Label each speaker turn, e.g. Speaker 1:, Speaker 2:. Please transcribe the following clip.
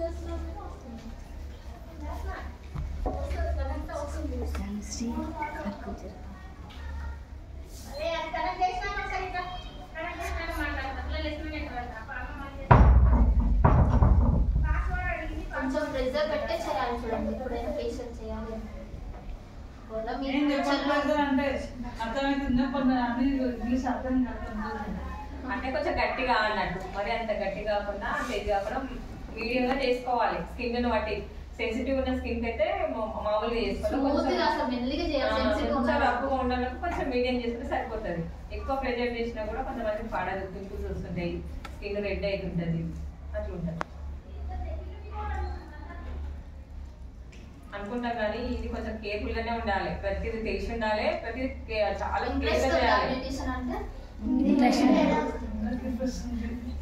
Speaker 1: శ్రీ అక్కుజర్
Speaker 2: కొంచెం ప్రెజర్ పెట్టే చేయాలి చూడండి ఎప్పుడైనా ఫేషియల్ చేయాలి ఒకవేళ
Speaker 3: ఏం
Speaker 2: మీకు
Speaker 3: చెప్పట్లేదు అంటే అర్థమవుతుందా కొంత అన్ని ఇంగ్లీష్ అర్థం కాకుండా
Speaker 4: అంటే కొంచెం గట్టిగా అన్నట్టు మరి అంత గట్టి కాకుండా అంత ఇది కాకుండా మీడియంగా చేసుకోవాలి స్కిన్ బట్టి సెన్సిటివ్ ఉన్న స్కిన్ అయితే మా- మామూలుగా చేసుకోవాలి
Speaker 2: స్మూత్
Speaker 4: కొంచెం-
Speaker 2: గా అసలు మెల్లిగా చేయాలి
Speaker 4: ఆ,
Speaker 2: sensitive గా
Speaker 4: కొంచెం
Speaker 2: ఉండాలి.
Speaker 4: రఫ్గా ఉండాలంటే కొంచెం మీడియం చేసుకుంటే సరిపోతుంది ఎక్కువ ప్రెజర్ చేసినా కూడా కొంతమంది పాడదు పింపుల్స్ వస్తుంటాయి స్కిన్ రెడ్ అవుతుంటది అట్లా ఉంటుంది అనుకుంటాం కానీ ఇది కొంచెం కేర్ఫుల్ గానే ఉండాలి ప్రతిది తెలిసి ఉండాలి ప్రతిది కే- చాలా కేర్
Speaker 2: ఇంట్రెస్ట్
Speaker 4: చేయాలి
Speaker 2: బ్యూటిషన్ అంటే
Speaker 1: ఇంట్రెస్ట్
Speaker 3: ఇంట్రెస్ట్ ఉంది